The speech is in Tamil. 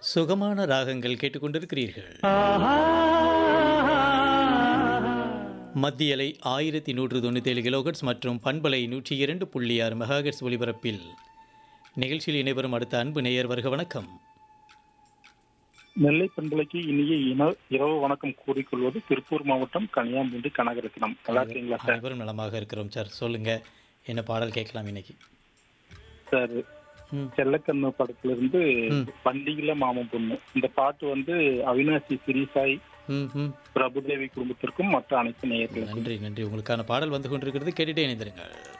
சுகமான ராகங்கள் கேட்டுக்கொண்டிருக்கிறீர்கள் மத்தியலை ஆயிரத்தி நூற்று தொண்ணூற்றி ஏழு கிலோகட்ஸ் மற்றும் பண்பலை நூற்றி இரண்டு புள்ளி ஆறு மெகாகட்ஸ் ஒலிபரப்பில் நிகழ்ச்சியில் இணைவரும் அடுத்த அன்பு நேயர் வருக வணக்கம் நெல்லை பண்பலைக்கு இனிய இன- இரவு வணக்கம் கூறிக்கொள்வது திருப்பூர் மாவட்டம் கனியாம்பூண்டி கனகரத்னம் நல்லா இருக்கீங்களா சார் அனைவரும் நலமாக இருக்கிறோம் சார் சொல்லுங்க என்ன பாடல் கேட்கலாம் இன்னைக்கு சார் ம் செல்லக்கண்ணு படத்துல இருந்து ம். பண்டிகைல மாமன் பொண்ணு இந்த பாட்டு வந்து அவினாசி சிறிசாய் ம் ம் பிரபுதேவி குடும்பத்திற்கும் மற்ற அனைத்து நேயர்களுக்கும் நன்றி நன்றி உங்களுக்கான பாடல் வந்து கொண்டிருக்கிறது கேட்டுட்டே இணைந்திருங்கள்